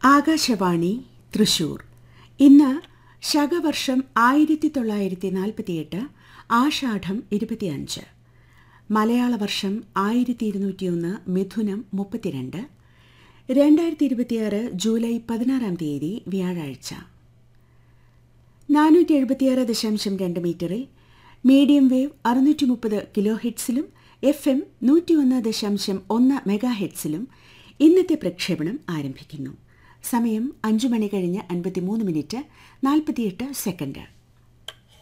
ആകാശവാണി തൃശൂർ ഇന്ന് ശകവർഷം ആയിരത്തി തൊള്ളായിരത്തി നാൽപ്പത്തിയെട്ട് ആഷാഢം ഇരുപത്തിയഞ്ച് മലയാള വർഷം ആയിരത്തി ഇരുന്നൂറ്റിയൊന്ന് മിഥുനം മുപ്പത്തിരണ്ട് രണ്ടായിരത്തി ഇരുപത്തിയാറ് ജൂലൈ പതിനാറാം തീയതി വ്യാഴാഴ്ച നാനൂറ്റി എഴുപത്തിയാറ് ദശാംശം രണ്ട് മീറ്ററിൽ മീഡിയം വേവ് അറുന്നൂറ്റി മുപ്പത് കിലോ ഹെഡ്സിലും എഫ് എം നൂറ്റിയൊന്ന് ദശാംശം ഒന്ന് മെഗാ ഹെഡ്സിലും ഇന്നത്തെ പ്രക്ഷേപണം ആരംഭിക്കുന്നു സമയം അഞ്ചു മണി കഴിഞ്ഞ് അൻപത്തിമൂന്ന് മിനിറ്റ് നാൽപ്പത്തിയെട്ട് സെക്കൻഡ്